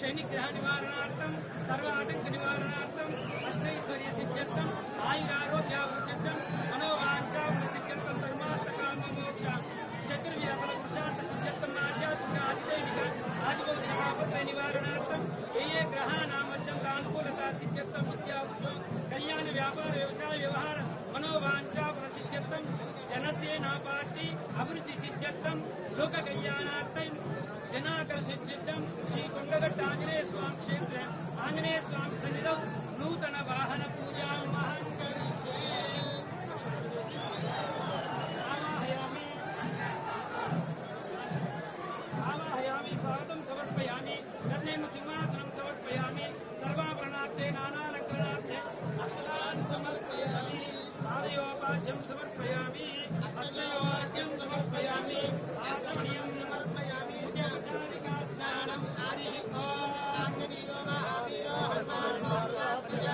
శనిగ్రహ నివారణార్థం సర్వాటంక నివారణార్థం అష్టైశ్వర్య సిద్ధ్యర్థం ఆయురారోగ్యాభివృద్ధ్యర్థం మనోవాంఛాభ సిద్ధ్యర్థం ధర్మార్థ కామ మోక్ష చతుర్విధ ఫల పురుషార్థ సిద్ధ్యర్థం ఆధ్యాత్మిక ఆదిదైవిక ఆదిభౌతిక ఆపత్ర నివారణార్థం ఏ ఏ గ్రహానామత్యం అనుకూలత సిద్ధ్యర్థం విద్యా ఉద్యోగ కళ్యాణ వ్యాపార వ్యవసాయ వ్యవహార మనోవాంఛా ప్రసిద్ధ్యర్థం జనసేన పార్టీ అభివృద్ధి సిద్ధ్యర్థం లోక కళ్యాణార్థం జనాకర సిద్ధ్యర్థం శ్రీ కొండగట్ట ఆంజనేయ స్వామి క్షేత్ర ఆంజనేయ స్వామి సన్నిధౌ నూతన వాహన పూజా ఆవాహయామి ఆవాహయామి స్వాగతం సమర్పయామి కర్ణేమ సింహాసనం సమర్పయామి సర్వాభరణార్థే నానాలంకరణార్థే అక్షరాన్ సమర్పయామి పాదయోపాధ్యం సమర్పయామి హస్తయోపాధ్యం సమర్పయామి ఆచమనీయం సమర్పయామి ఉపచారికా స్నానం ఆది ఆంజనేయో మహావీరో హనుమాన్ మారుతా ప్రజా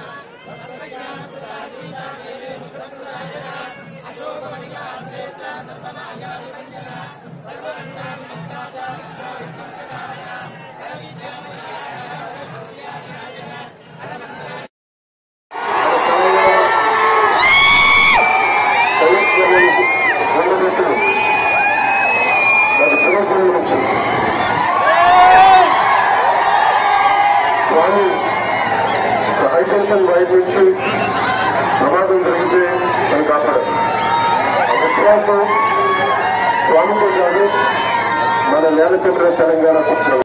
అశోకమణిగా క్షేత్ర సర్వనాయ విభంజన సర్వగంగా స్వామి హైటెన్షన్ వైపు నుంచి ప్రమాదం జరిగితే మనం కాపాడాలి ఆ విశ్వాసం స్వామితో కాదు మన నేల తెలంగాణ పుట్టిన